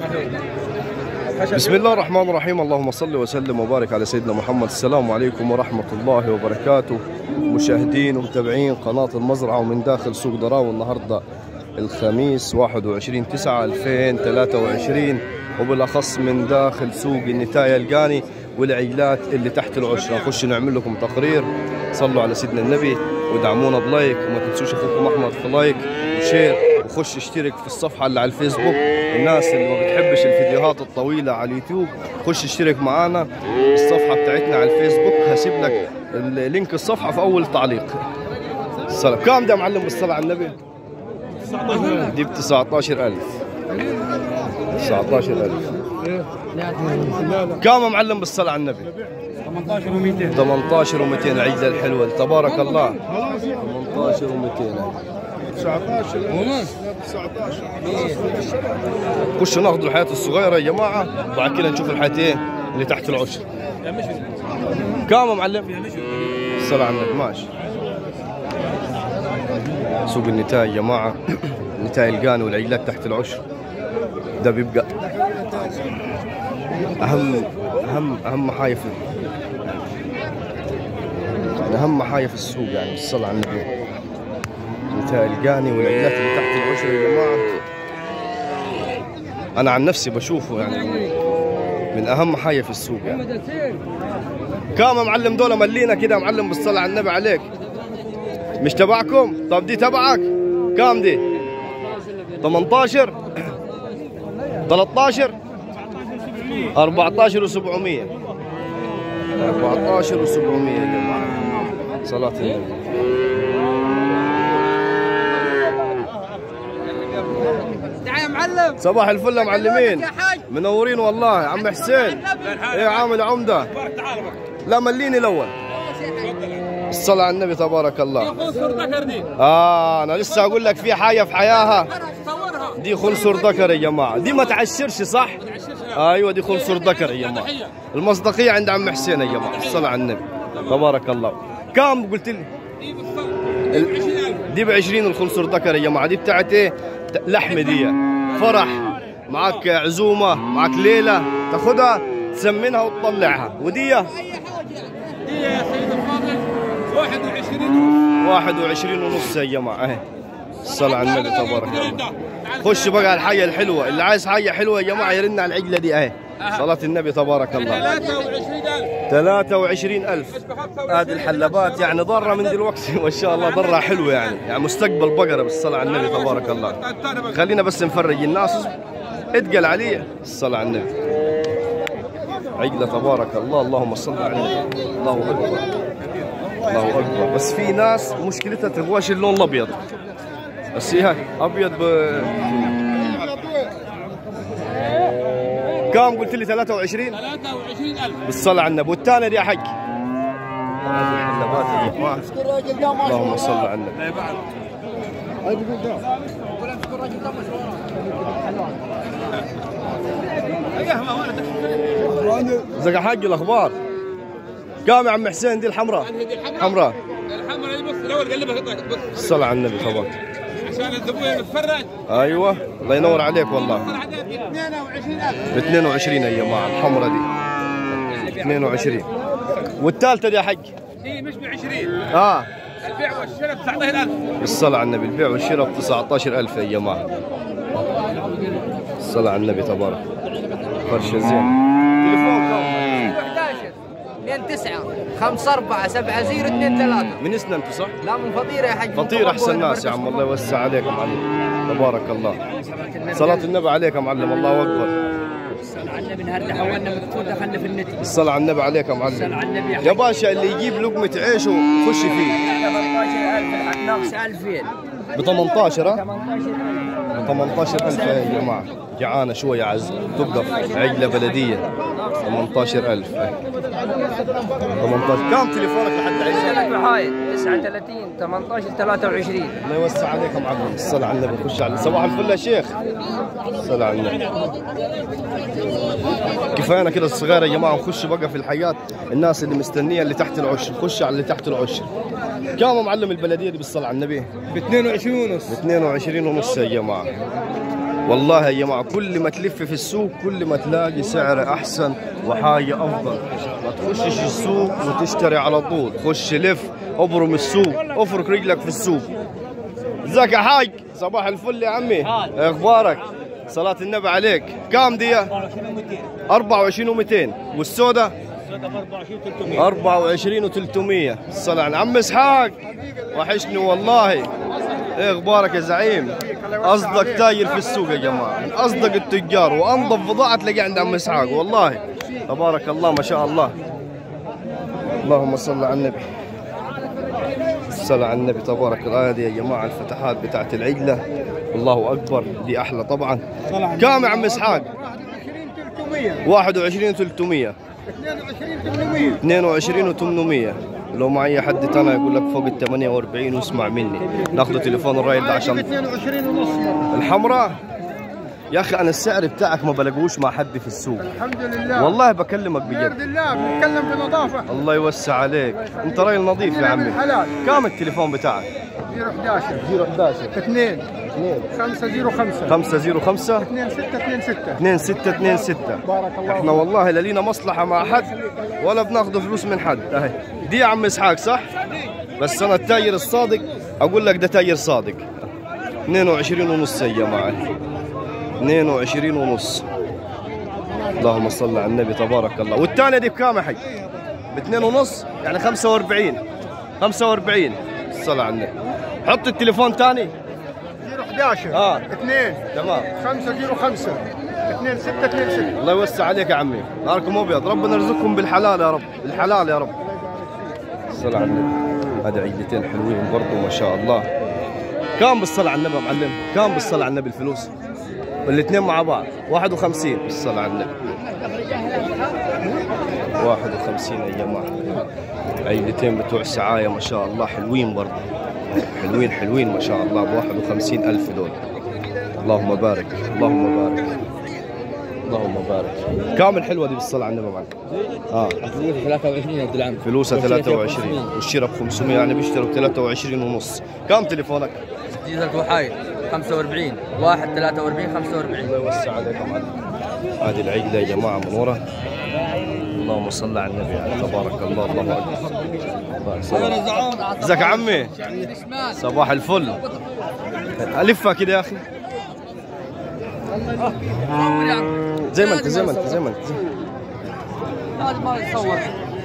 بسم الله الرحمن الرحيم اللهم صل وسلم وبارك على سيدنا محمد السلام عليكم ورحمة الله وبركاته مشاهدين ومتابعين قناة المزرعة ومن داخل سوق دراو النهاردة الخميس 21 9 2023 وبالأخص من داخل سوق النتاية القاني والعيلات اللي تحت العشرة نخش نعمل لكم تقرير صلوا على سيدنا النبي ودعمونا بلايك وما تنسوش اخوكم احمد في لايك وشير وخش اشترك في الصفحه اللي على الفيسبوك الناس اللي ما بتحبش الفيديوهات الطويله على اليوتيوب خش اشترك معانا الصفحه بتاعتنا على الفيسبوك هسيب لك لينك الصفحه في اول تعليق السلام كم ده يا معلم بالصلاه على النبي دي ب 19000 19000 كم يا معلم بالصلاه على النبي 18 و200 18 و200 العيدة الحلوة تبارك الله 18 و200 خشوا ناخذوا الحياة الصغيرة يا جماعة وبعد كده نشوف الحياة ايه اللي تحت العشر كام يا معلم؟ الصلاة على النبي ماشي سوق النتاي يا جماعة النتاي القاني والعيلات تحت العشر ده بيبقى أهم أهم أهم حاجة في يعني أهم حاجة في السوق يعني بالصلاة على النبي نتاي القاني والعيلات اللي تحت العشر يا جماعة أنا عن نفسي بشوفه يعني من أهم حاجة في السوق يعني كام يا معلم دول ملينا كده يا معلم بالصلاة على النبي عليك مش تبعكم طب دي تبعك كام دي 18 13 14 و700 14 و700 يا جماعة صلاة النبي تعال يا معلم صباح الفل يا معلمين يا حاج. منورين والله عم حسين ايه عامل عمدة لا مليني الاول الصلاة على النبي تبارك الله اه انا لسه اقول لك في حاجة في حياها صورها دي خنصر ذكر يا جماعة دي ما تعشرش صح ايوه دي خنصر ذكر يا جماعة المصداقية عند عم حسين يا جماعة الصلاة على النبي تبارك الله كم قلت لي ال- دي ب 20 الخنصر ذكر يا جماعة دي بتاعت ايه ت- لحمة دي فرح معك عزومة معك ليلة تاخدها تسمنها وتطلعها ودي دي يا سيد الفاضل 21 21 ونص يا جماعة اهي الصلاة على النبي تبارك الله خش بقى على الحاجة الحلوة اللي عايز حاجة حلوة يا جماعة يرن على العجلة دي اهي صلاة النبي تبارك الله 23000 23000 هذه الحلبات يعني ضرة من دلوقتي ما شاء الله ضرة حلوة يعني يعني مستقبل بقرة بالصلاة على النبي تبارك الله خلينا بس نفرج الناس اتقل علي الصلاة على النبي عجلة تبارك الله اللهم صل على النبي الله أكبر الله أكبر بس في ناس مشكلتها تبغاش اللون الأبيض بس هي أبيض ب كم قلت لي 23 23000 بالصلاة على النبي والثاني دي يا حق هذه الحلبات يا جماعة اللهم صل على النبي زق حق الاخبار كم يا عم حسين دي الحمراء حمراء الحمراء دي بص الاول قلبها قطعك بص الصلاة على النبي تبارك عشان الزبون يتفرج ايوه الله ينور عليك والله العدد 22000 ب 22 يا جماعة الحمراء دي 22 والثالثة دي يا حق دي مش ب 20 اه البيع والشراء ب 19000 الصلاة على النبي البيع والشراء ب 19000 يا جماعة الصلاة على النبي تبارك فرشة زين تليفون كم 11 2 9 5 4 7 0 2 3 من اسنا انت صح؟ لا من فطيره يا حاج فطير احسن ناس يا عم الله يوسع عليك يا معلم تبارك الله صلاة النبي عليك يا معلم الله اكبر على النبي النهارده حولنا مكتوب دخلنا في النت الصلاة على النبي عليك يا معلم على النبي يا يا باشا اللي يجيب لقمة عيشه خش فيه 18000 ناقص 2000 ب 18 ها؟ 18000 ب 18000 يا جماعة جعانة شوية عز توقف عجلة بلدية 18000 18 كم تليفونك لحد عز هاي 39 18 23 الله يوسع عليك يا معلم الصلاة على النبي خش على صباح الفل يا شيخ الصلاة على النبي كفاية كده الصغيرة يا جماعة نخش بقى في الحياة الناس اللي مستنية اللي تحت العشر خش على اللي تحت العشر كم يا معلم البلدية دي بالصلاة على النبي ب 22 ونص 22 ونص يا جماعة والله يا جماعة كل ما تلف في السوق كل ما تلاقي سعر أحسن وحاجة أفضل ما تخشش السوق وتشتري على طول خش لف ابرم السوق افرك رجلك في السوق ازيك يا حاج صباح الفل يا عمي اخبارك صلاة النبي عليك كام دي 24 و200 والسوداء 24 و300 الصلاة على عم اسحاق وحشني والله ايه اخبارك يا زعيم اصدق تاجر في السوق يا جماعه من اصدق التجار وانظف بضاعه تلاقي عند عم اسحاق والله تبارك الله ما شاء الله اللهم صل على النبي الصلاة على النبي تبارك الله هذه يا جماعة الفتحات بتاعت العجلة الله أكبر دي أحلى طبعا كام يا عم إسحاق 21 300 22 و800 لو معي حد تاني يقول لك فوق ال 48 واسمع مني ناخذ تليفون الراجل ده عشان 22 ونص الحمراء يا اخي انا السعر بتاعك ما بلاقوش مع حد في السوق الحمد لله والله بكلمك بيرد بجد الله بنتكلم بنظافه الله يوسع عليك انت راجل نظيف يا عمي حلال كام التليفون بتاعك 011 011 2 2 505 505 2626 2626 بارك الله احنا والله لا لينا مصلحه مع حد ولا بناخذ فلوس من حد اهي دي يا عم اسحاق صح بس انا التاجر الصادق اقول لك ده تاجر صادق 22 ونص يا جماعه 22 ونص اللهم صل على النبي تبارك الله والثانيه دي بكام يا حي باثنين ونص يعني 45 45 الصلاة على النبي حط التليفون ثاني 011 آه. 2 تمام 505 2626 الله يوسع عليك يا عمي نهاركم ابيض ربنا يرزقكم بالحلال يا رب بالحلال يا رب الصلاة على النبي هذا عيدتين حلوين برضو ما شاء الله كم بالصلاة على النبي يا معلم كم بالصلاة على النبي الفلوس الاثنين مع بعض 51 بالصلاة على النبي 51 يا جماعة عيدتين بتوع سعاية ما شاء الله حلوين برضو حلوين حلوين ما شاء الله ب 51 ألف دول اللهم بارك اللهم بارك اللهم بارك كم الحلوه دي بالصلاه على النبي معك اه 23 يا عبد العم فلوسها 23 والشراء ب 500 يعني بيشتروا ب 23 ونص كم تليفونك ديزل وحايد 45 1 43 45 الله يوسع عليك يا معلم هذه العجله يا جماعه من ورا اللهم صل على النبي يعني تبارك الله الله اكبر الله يسلمك. ازيك يا عمي صباح الفل الفها كده يا اخي زي ما انت زي ما انت زي ما انت هذا ما يتصور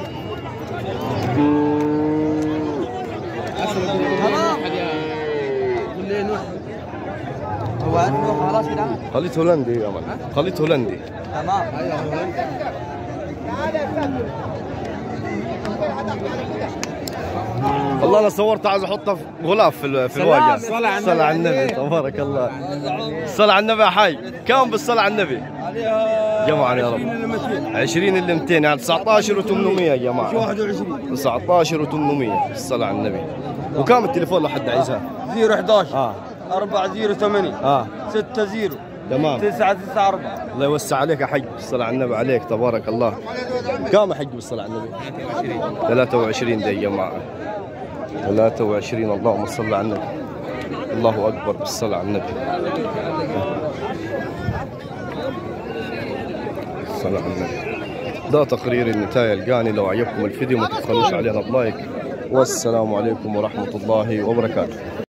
هو انه خلاص كده خليط هولندي يا مان خليط هولندي تمام والله انا صورت عايز احطها في غلاف في ال- في الواجهه صلاة على صلاة على النبي تبارك الله الصلاة على النبي يا حي كم بالصلاة على النبي جمعا يا رب 20 اللي 200 يعني 19 و800 يا جماعه 21 19 و800 الصلاة على النبي وكم التليفون لو حد عايزها 011 اه 408 اه 60 تمام 994 الله يوسع عليك يا حج الصلاة على النبي عليك تبارك الله كم يا حج بالصلاة على النبي 23 دي يا جماعة 23 اللهم صل على النبي الله أكبر بالصلاة على النبي الصلاة على النبي ده تقرير النتاية القاني لو عجبكم الفيديو ما تبخلوش علينا بلايك والسلام عليكم ورحمة الله وبركاته